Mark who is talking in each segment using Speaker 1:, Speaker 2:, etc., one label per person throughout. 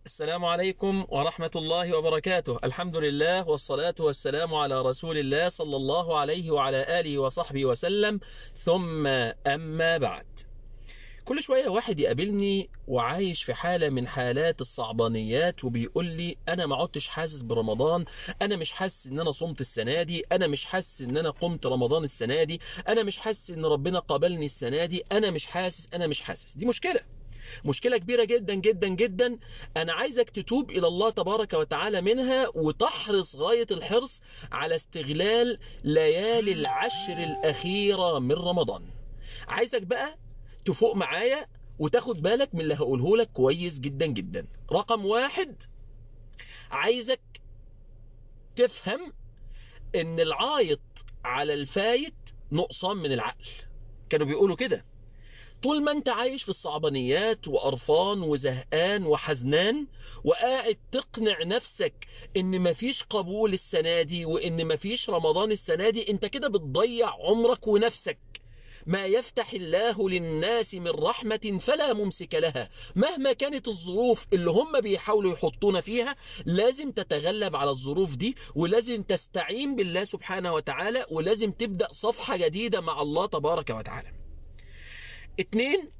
Speaker 1: السلام عليكم ورحمة الله وبركاته الحمد لله والصلاة والسلام على رسول الله صلى الله عليه وعلى آله وصحبه وسلم ثم أما بعد كل شوية واحد يقابلني وعايش في حالة من حالات الصعبانيات وبيقول لي أنا ما عدتش حاسس برمضان أنا مش حاسس إن أنا صمت السنة دي أنا مش حاسس إن أنا قمت رمضان السنة دي أنا مش حاسس إن ربنا قابلني السنة دي أنا مش حاسس أنا مش حاسس دي مشكلة مشكلة كبيرة جدا جدا جدا أنا عايزك تتوب إلى الله تبارك وتعالى منها وتحرص غاية الحرص على استغلال ليالي العشر الأخيرة من رمضان عايزك بقى تفوق معايا وتاخد بالك من اللي هقوله لك كويس جدا جدا رقم واحد عايزك تفهم ان العايط على الفايت نقصان من العقل كانوا بيقولوا كده طول ما انت عايش في الصعبانيات وقرفان وزهقان وحزنان وقاعد تقنع نفسك ان مفيش قبول السنة دي وان مفيش رمضان السنة دي انت كده بتضيع عمرك ونفسك ما يفتح الله للناس من رحمة فلا ممسك لها مهما كانت الظروف اللي هم بيحاولوا يحطونا فيها لازم تتغلب على الظروف دي ولازم تستعين بالله سبحانه وتعالى ولازم تبدأ صفحة جديدة مع الله تبارك وتعالى اتنين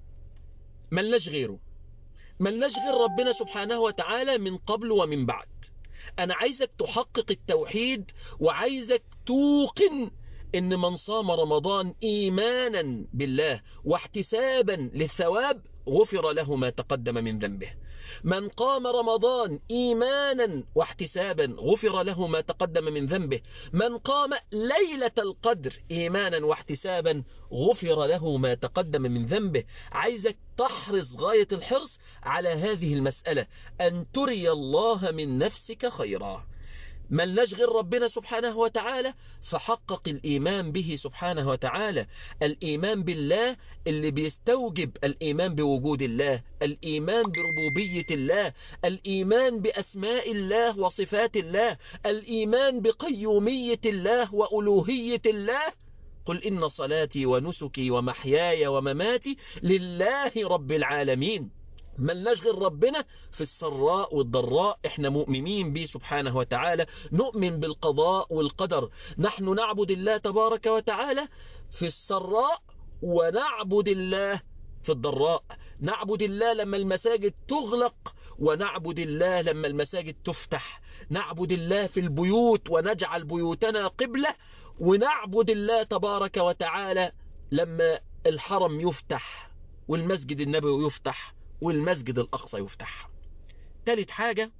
Speaker 1: ملناش غيره ملناش غير ربنا سبحانه وتعالى من قبل ومن بعد انا عايزك تحقق التوحيد وعايزك توقن ان من صام رمضان ايمانا بالله واحتسابا للثواب غفر له ما تقدم من ذنبه من قام رمضان ايمانا واحتسابا غفر له ما تقدم من ذنبه من قام ليلة القدر ايمانا واحتسابا غفر له ما تقدم من ذنبه عايزك تحرص غاية الحرص على هذه المسألة ان تري الله من نفسك خيرا ملناش غير ربنا سبحانه وتعالى فحقق الإيمان به سبحانه وتعالى الإيمان بالله اللي بيستوجب الإيمان بوجود الله الإيمان بربوبية الله الإيمان بأسماء الله وصفات الله الإيمان بقيومية الله وألوهية الله قل إن صلاتي ونسكي ومحياي ومماتي لله رب العالمين ملناش غير ربنا في السراء والضراء احنا مؤمنين به سبحانه وتعالى نؤمن بالقضاء والقدر نحن نعبد الله تبارك وتعالى في السراء ونعبد الله في الضراء نعبد الله لما المساجد تغلق ونعبد الله لما المساجد تفتح نعبد الله في البيوت ونجعل بيوتنا قبلة ونعبد الله تبارك وتعالى لما الحرم يفتح والمسجد النبوي يفتح والمسجد الأقصى يفتح تالت حاجة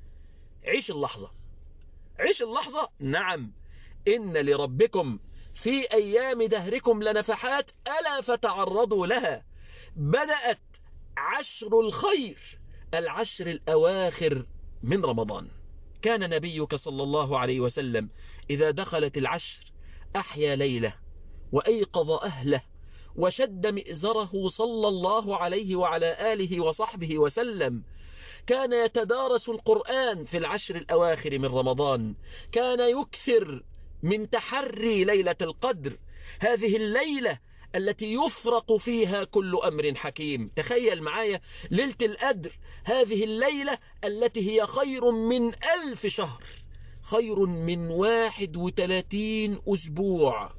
Speaker 1: عيش اللحظة عيش اللحظة نعم إن لربكم في أيام دهركم لنفحات ألا فتعرضوا لها بدأت عشر الخير العشر الأواخر من رمضان كان نبيك صلى الله عليه وسلم إذا دخلت العشر أحيا ليلة وأيقظ أهله وشد مئزره صلى الله عليه وعلى آله وصحبه وسلم كان يتدارس القرآن في العشر الأواخر من رمضان كان يكثر من تحري ليلة القدر هذه الليلة التي يفرق فيها كل أمر حكيم تخيل معايا ليلة القدر هذه الليلة التي هي خير من ألف شهر خير من واحد وتلاتين أسبوع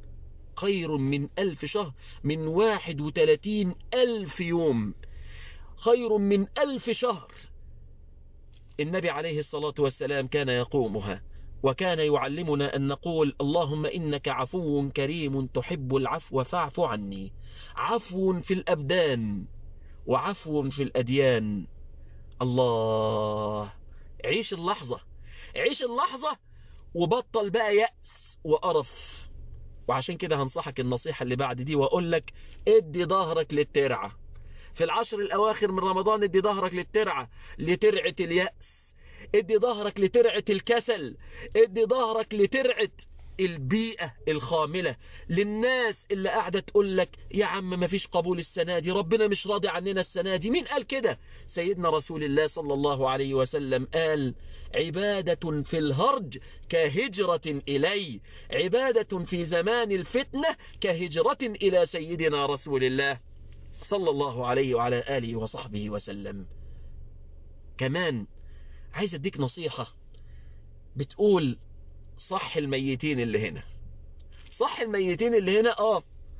Speaker 1: خير من ألف شهر من واحد وتلاتين ألف يوم خير من ألف شهر النبي عليه الصلاة والسلام كان يقومها وكان يعلمنا أن نقول اللهم إنك عفو كريم تحب العفو فاعف عني عفو في الأبدان وعفو في الأديان الله عيش اللحظة عيش اللحظة وبطل بقى يأس وقرف وعشان كده هنصحك النصيحة اللي بعد دي واقول لك ادي ظهرك للترعة في العشر الاواخر من رمضان ادي ظهرك للترعة لترعة اليأس ادي ظهرك لترعة الكسل ادي ظهرك لترعة البيئة الخاملة للناس اللي قاعدة تقول لك يا عم ما فيش قبول السنة دي ربنا مش راضي عننا السنة دي مين قال كده سيدنا رسول الله صلى الله عليه وسلم قال عبادة في الهرج كهجرة إلي عبادة في زمان الفتنة كهجرة إلى سيدنا رسول الله صلى الله عليه وعلى آله وصحبه وسلم كمان عايز اديك نصيحة بتقول صح الميتين اللي هنا صح الميتين اللي هنا اه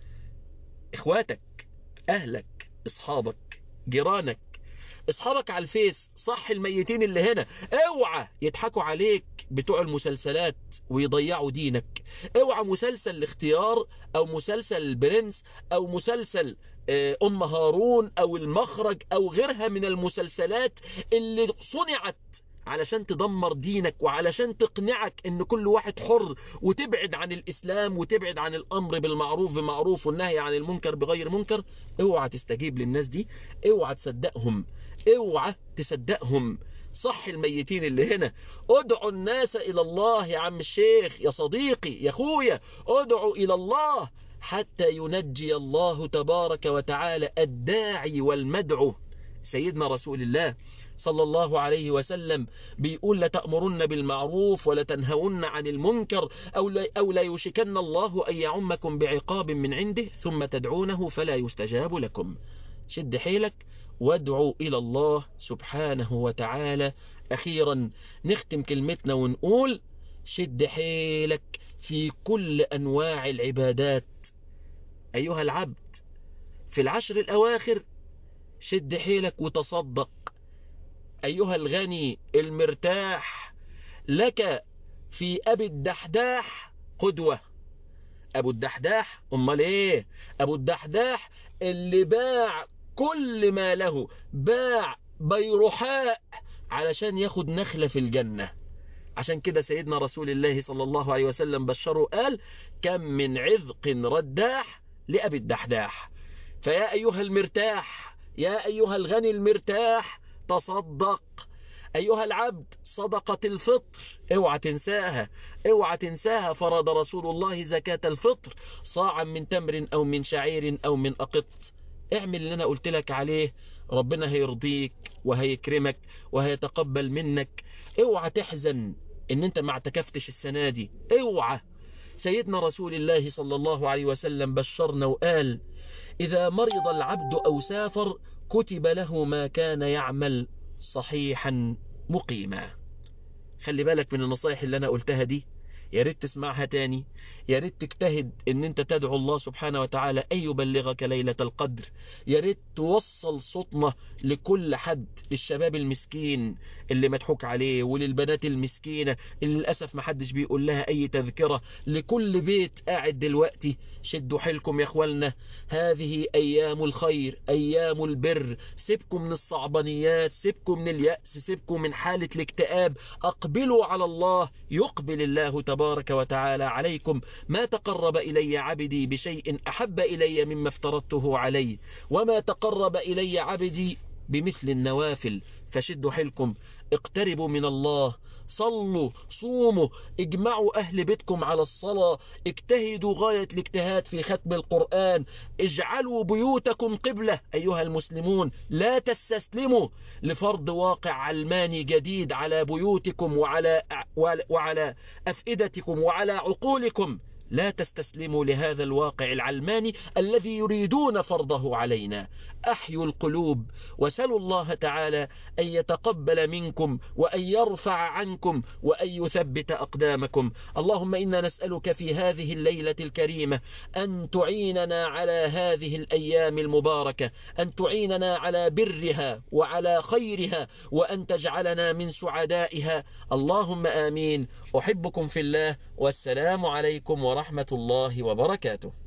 Speaker 1: اخواتك اهلك اصحابك جيرانك اصحابك على الفيس صح الميتين اللي هنا اوعى يضحكوا عليك بتوع المسلسلات ويضيعوا دينك اوعى مسلسل الاختيار او مسلسل البرنس او مسلسل ام هارون او المخرج او غيرها من المسلسلات اللي صنعت علشان تدمر دينك وعلشان تقنعك ان كل واحد حر وتبعد عن الاسلام وتبعد عن الامر بالمعروف بمعروف والنهي عن المنكر بغير منكر اوعى تستجيب للناس دي اوعى تصدقهم اوعى تصدقهم صح الميتين اللي هنا ادعوا الناس الى الله يا عم الشيخ يا صديقي يا اخويا ادعوا الى الله حتى ينجي الله تبارك وتعالى الداعي والمدعو سيدنا رسول الله صلى الله عليه وسلم بيقول لتأمرن بالمعروف ولتنهون عن المنكر أو لا, أو لا يشكن الله أن يعمكم بعقاب من عنده ثم تدعونه فلا يستجاب لكم شد حيلك وادعوا إلى الله سبحانه وتعالى أخيرا نختم كلمتنا ونقول شد حيلك في كل أنواع العبادات أيها العبد في العشر الأواخر شد حيلك وتصدق أيها الغني المرتاح لك في أبي الدحداح قدوة أبو الدحداح أمال إيه أبو الدحداح اللي باع كل ما له باع بيرحاء علشان ياخد نخلة في الجنة عشان كده سيدنا رسول الله صلى الله عليه وسلم بشره قال كم من عذق رداح لأبي الدحداح فيا أيها المرتاح يا أيها الغني المرتاح تصدق أيها العبد صدقة الفطر اوعى تنساها اوعى تنساها فرض رسول الله زكاة الفطر صاعا من تمر أو من شعير أو من أقط اعمل اللي أنا قلت لك عليه ربنا هيرضيك وهيكرمك وهيتقبل منك اوعى تحزن ان انت ما اعتكفتش السنة دي اوعى سيدنا رسول الله صلى الله عليه وسلم بشرنا وقال إذا مرض العبد أو سافر كتب له ما كان يعمل صحيحا مقيما خلي بالك من النصائح اللي أنا قلتها دي يا ريت تسمعها تاني يا ريت تجتهد ان انت تدعو الله سبحانه وتعالى ان يبلغك ليلة القدر يا ريت توصل صوتنا لكل حد للشباب المسكين اللي مضحوك عليه وللبنات المسكينة اللي للأسف محدش بيقول لها اي تذكرة لكل بيت قاعد دلوقتي شدوا حيلكم يا اخوالنا هذه ايام الخير ايام البر سيبكم من الصعبانيات سيبكم من اليأس سيبكم من حالة الاكتئاب اقبلوا على الله يقبل الله تبارك وتعالى عليكم ما تقرب إلي عبدي بشيء أحب إلي مما افترضته عليه وما تقرب إلي عبدي بمثل النوافل فشدوا حيلكم اقتربوا من الله صلوا صوموا اجمعوا أهل بيتكم على الصلاة اجتهدوا غاية الاجتهاد في ختم القرآن اجعلوا بيوتكم قبلة أيها المسلمون لا تستسلموا لفرض واقع علماني جديد على بيوتكم وعلى, وعلى أفئدتكم وعلى عقولكم لا تستسلموا لهذا الواقع العلماني الذي يريدون فرضه علينا أحيوا القلوب وسلوا الله تعالى أن يتقبل منكم وأن يرفع عنكم وأن يثبت أقدامكم اللهم إنا نسألك في هذه الليلة الكريمة أن تعيننا على هذه الأيام المباركة أن تعيننا على برها وعلى خيرها وأن تجعلنا من سعدائها اللهم آمين أحبكم في الله والسلام عليكم ورحمة الله وبركاته